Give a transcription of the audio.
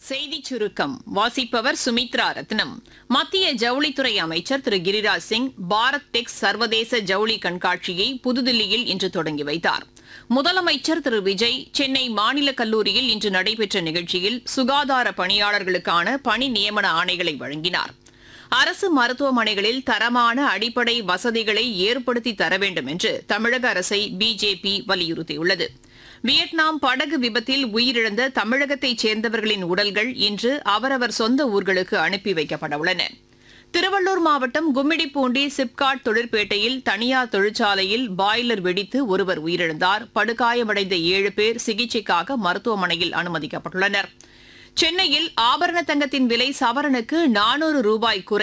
செய்திச் சுருக்கம் வாசிப்பவர் சுமித்ரா ரத்னம் மத்திய ஜவுளித்துறை அமைச்சர் திரு கிரிராஜ் சிங் பாரத் டெக்ஸ் சர்வதேச ஜவுளி கண்காட்சியை புதுதில்லியில் இன்று தொடங்கி வைத்தார் முதலமைச்சர் திரு விஜய் சென்னை மாநில கல்லூரியில் இன்று நடைபெற்ற நிகழ்ச்சியில் சுகாதார பணியாளர்களுக்கான பணி நியமன ஆணைகளை வழங்கினார் அரசு மருத்துவமனைகளில் தரமான அடிப்படை வசதிகளை ஏற்படுத்தி தர வேண்டும் என்று தமிழக அரசை பிஜேபி வலியுறுத்தியுள்ளது வியட்நாம் படகு விபத்தில் உயிரிழந்த தமிழகத்தைச் சேர்ந்தவர்களின் உடல்கள் இன்று அவரவர் சொந்த ஊர்களுக்கு அனுப்பி வைக்கப்பட உள்ளன திருவள்ளூர் மாவட்டம் கும்மிடிப்பூண்டி சிப்காட் தொழிற்பேட்டையில் தனியார் தொழிற்சாலையில் பாய்லர் வெடித்து ஒருவர் உயிரிழந்தார் படுகாயமடைந்த ஏழு பேர் சிகிச்சைக்காக மருத்துவமனையில் அனுமதிக்கப்பட்டுள்ளனர் சென்னையில் ஆபரண தங்கத்தின் விலை சவரனுக்கு நானூறு ரூபாய் குறை